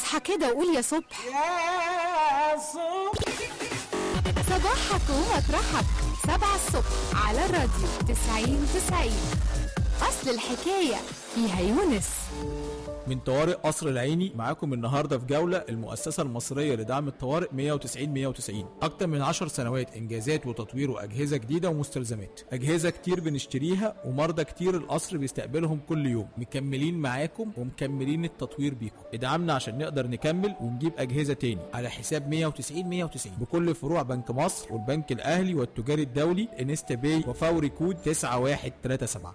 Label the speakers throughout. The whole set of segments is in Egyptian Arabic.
Speaker 1: اصحى كده وقول يا صبح
Speaker 2: يا صبح
Speaker 1: صباحك ومطرحك سبعة الصبح على الراديو تسعين تسعين أصل الحكاية فيها يونس
Speaker 3: من طوارئ قصر العيني معاكم النهارده في جوله المؤسسه المصريه لدعم الطوارئ 190 190 اكتر من 10 سنوات انجازات وتطوير واجهزه جديده ومستلزمات اجهزه كتير بنشتريها ومرضى كتير القصر بيستقبلهم كل يوم مكملين معاكم ومكملين التطوير بيكم ادعمنا عشان نقدر نكمل ونجيب اجهزه تاني على حساب 190 190 بكل فروع بنك مصر والبنك الاهلي والتجاري الدولي انستا باي وفوري كود 9137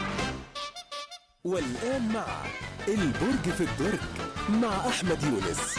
Speaker 4: والآن مع البرج في الدرج مع أحمد يونس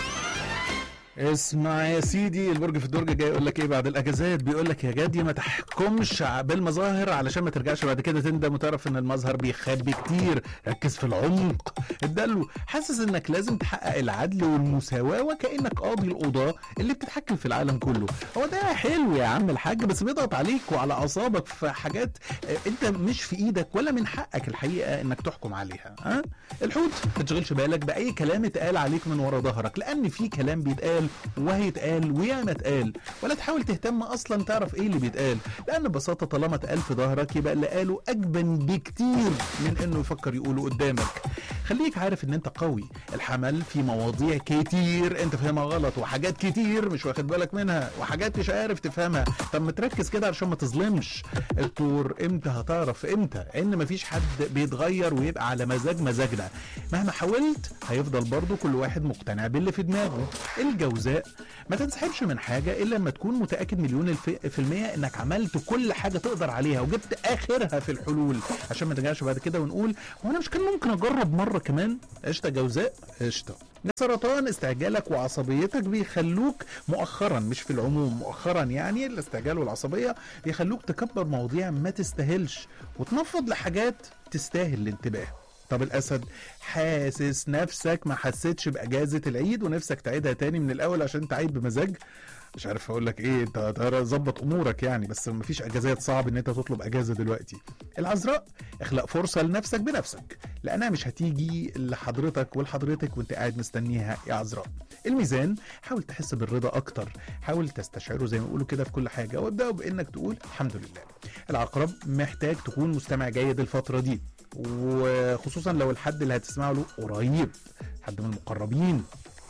Speaker 5: اسمع يا سيدي البرج في الدرج جاي يقول لك ايه بعد الاجازات بيقول لك يا جدي ما تحكمش بالمظاهر علشان ما ترجعش بعد كده تندم وتعرف ان المظهر بيخبي كتير ركز في العمق الدلو حاسس انك لازم تحقق العدل والمساواه وكانك قاضي القضاه اللي بتتحكم في العالم كله هو ده حلو يا عم الحاج بس بيضغط عليك وعلى اعصابك في حاجات آه، انت مش في ايدك ولا من حقك الحقيقه انك تحكم عليها ها الحوت ما تشغلش بالك باي كلام اتقال عليك من ورا ظهرك لان في كلام بيتقال وهيتقال وياما اتقال ولا تحاول تهتم اصلا تعرف ايه اللي بيتقال لان ببساطه طالما اتقال في ظهرك يبقى اللي قاله اجبن بكتير من انه يفكر يقوله قدامك خليك عارف ان انت قوي الحمل في مواضيع كتير انت فاهمها غلط وحاجات كتير مش واخد بالك منها وحاجات مش عارف تفهمها طب ما تركز كده علشان ما تظلمش الطور امتى هتعرف امتى ان مفيش حد بيتغير ويبقى على مزاج مزاجنا مهما حاولت هيفضل برضو كل واحد مقتنع باللي في دماغه الجوزاء ما تنسحبش من حاجة إلا لما تكون متأكد مليون الف... في المية إنك عملت كل حاجة تقدر عليها وجبت آخرها في الحلول عشان ما نرجعش بعد كده ونقول هو أنا مش كان ممكن أجرب مرة كمان قشطة جوزاء قشطة سرطان استعجالك وعصبيتك بيخلوك مؤخرا مش في العموم مؤخرا يعني الاستعجال والعصبية بيخلوك تكبر مواضيع ما تستاهلش وتنفض لحاجات تستاهل الانتباه طب الاسد حاسس نفسك ما حسيتش باجازه العيد ونفسك تعيدها تاني من الاول عشان تعيد بمزاج مش عارف اقول لك ايه انت ترى ظبط امورك يعني بس مفيش اجازات صعب ان انت تطلب اجازه دلوقتي العذراء اخلق فرصه لنفسك بنفسك لانها مش هتيجي لحضرتك ولحضرتك وانت قاعد مستنيها يا عذراء الميزان حاول تحس بالرضا اكتر حاول تستشعره زي ما بيقولوا كده في كل حاجه وابدا بانك تقول الحمد لله العقرب محتاج تكون مستمع جيد الفتره دي وخصوصا لو الحد اللي هتسمعه له قريب حد من المقربين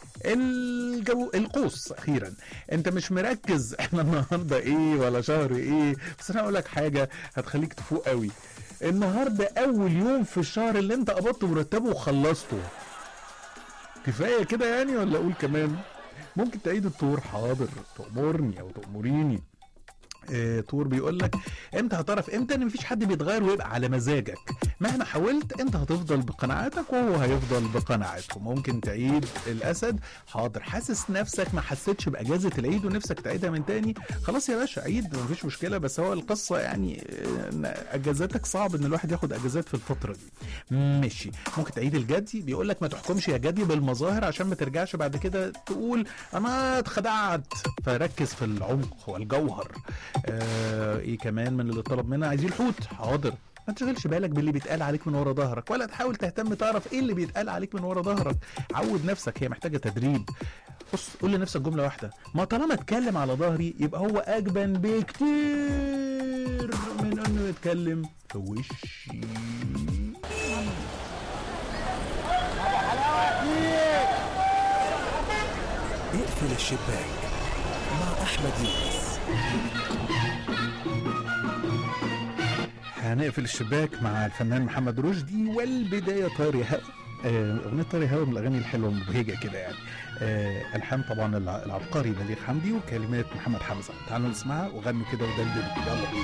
Speaker 5: الجو القوس اخيرا انت مش مركز احنا النهارده ايه ولا شهر ايه بس انا اقول لك حاجه هتخليك تفوق قوي النهارده اول يوم في الشهر اللي انت قبضت مرتبه وخلصته كفايه كده يعني ولا اقول كمان ممكن تعيد الطور حاضر تأمرني او تأمريني آه، طور بيقول لك امتى هتعرف امتى ان مفيش حد بيتغير ويبقى على مزاجك مهما حاولت انت هتفضل بقناعاتك وهو هيفضل بقناعاته ممكن تعيد الاسد حاضر حاسس نفسك ما حسيتش باجازه العيد ونفسك تعيدها من تاني خلاص يا باشا عيد مفيش مشكله بس هو القصه يعني آه، ان اجازاتك صعب ان الواحد ياخد اجازات في الفتره دي ماشي ممكن تعيد الجدي بيقول لك ما تحكمش يا جدي بالمظاهر عشان ما ترجعش بعد كده تقول انا اتخدعت فركز في العمق والجوهر آه ايه كمان من اللي طلب منها عايزين الحوت حاضر ما تشغلش بالك باللي بيتقال عليك من ورا ظهرك ولا تحاول تهتم تعرف ايه اللي بيتقال عليك من ورا ظهرك عود نفسك هي محتاجه تدريب بص قول لنفسك جمله واحده ما طالما اتكلم على ظهري يبقى هو اجبن بكتير من انه يتكلم في وشي
Speaker 4: اقفل الشباك مع أحمد يونس
Speaker 5: هنقفل الشباك مع الفنان محمد رشدي والبدايه طاري هوا آه، اغنيه طاري هوا من الاغاني الحلوه المبهجه كده يعني آه، الحان طبعا الع- العبقري بليغ حمدي وكلمات محمد حمزه تعالوا نسمعها وغنوا كده ودندنوا يلا بينا